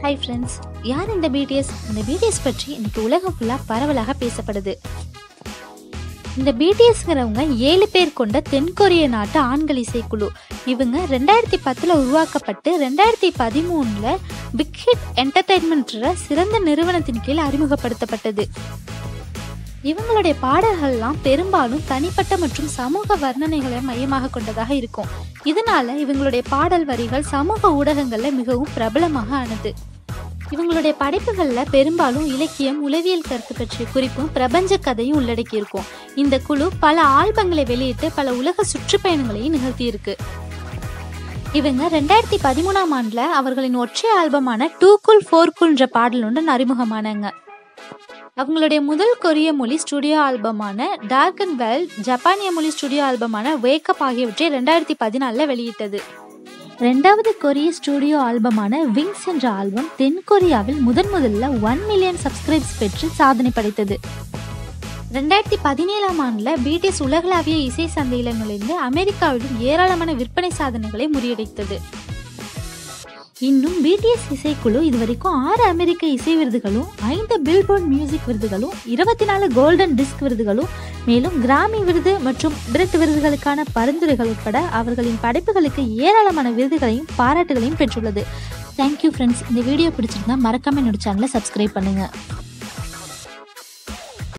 hi friends யார் இந்த BDS இந்த பிடிஎஸ் பற்றி இன்னைக்கு உலகம் ஃபுல்லாக பரவலாக பேசப்படுது இந்த பிடிஎஸ்ங்கிறவங்க ஏழு பேர் கொண்ட தென்கொரிய நாட்டு ஆண்கள் இசைக்குழு இவங்க ரெண்டாயிரத்தி பத்தில் உருவாக்கப்பட்டு ரெண்டாயிரத்தி பதிமூணில் பிக் ஹிட் என்டர்டைன்மெண்ட்ற சிறந்த நிறுவனத்தின் கீழ் அறிமுகப்படுத்தப்பட்டது இவங்களுடைய பாடல்கள்லாம் பெரும்பாலும் தனிப்பட்ட மற்றும் சமூக வர்ணனைகளை மையமாக கொண்டதாக இருக்கும் இதனால இவங்களுடைய பாடல் வரிகள் சமூக ஊடகங்கள்ல மிகவும் பிரபலமாக ஆனது இவங்களுடைய படைப்புகளில் பெரும்பாலும் இலக்கியம் உளவியல் கருத்து பற்றிய குறிப்பும் பிரபஞ்ச கதையும் உள்ளடக்கியிருக்கும் இந்த குழு பல ஆல்பங்களை வெளியிட்டு பல உலக சுற்றுப்பயணங்களையும் நிகழ்த்தியிருக்கு இவங்க ரெண்டாயிரத்தி பதிமூணாம் ஆண்டுல அவர்களின் ஒற்றை ஆல்பமான டூ குல் ஃபோர் குல்ன்ற பாடலுடன் அறிமுகமானாங்க அவங்களுடைய முதல் கொரிய மொழி ஸ்டுடியோ ஆல்பமான டார்க் அண்ட் வெல் ஜப்பானிய மொழி ஸ்டுடியோ ஆல்பமான வேக்கப் ஆகியவற்றை ரெண்டாயிரத்தி பதினாலில் வெளியிட்டது ரெண்டாவது கொரிய ஸ்டுடியோ ஆல்பமான விங்ஸ் என்ற ஆல்பம் தென்கொரியாவில் முதன் முதல்ல ஒன் மில்லியன் சப்ஸ்கிரைப்ஸ் பெற்று சாதனை படைத்தது ரெண்டாயிரத்தி பதினேழாம் ஆண்டில் பிடிஎஸ் உலகளாவிய இசை சந்தையில் நுழைந்து அமெரிக்காவிலும் ஏராளமான விற்பனை சாதனைகளை முறியடித்தது இன்னும் பிடிஎஸ் இசைக்குழு இதுவரைக்கும் ஆறு அமெரிக்க இசை விருதுகளும் ஐந்து பில்போர்ட் மியூசிக் விருதுகளும் இருபத்தி நாலு கோல்டன் டிஸ்க் விருதுகளும் மேலும் கிராமி விருது மற்றும் பிரெட் விருதுகளுக்கான பரிந்துரைகள் உட்பட அவர்களின் படைப்புகளுக்கு ஏராளமான விருதுகளையும் பாராட்டுகளையும் பெற்றுள்ளது தேங்க்யூ ஃப்ரெண்ட்ஸ் இந்த வீடியோ பிடிச்சிருந்தா மறக்காம என்னோட சேனலை சப்ஸ்கிரைப் பண்ணுங்க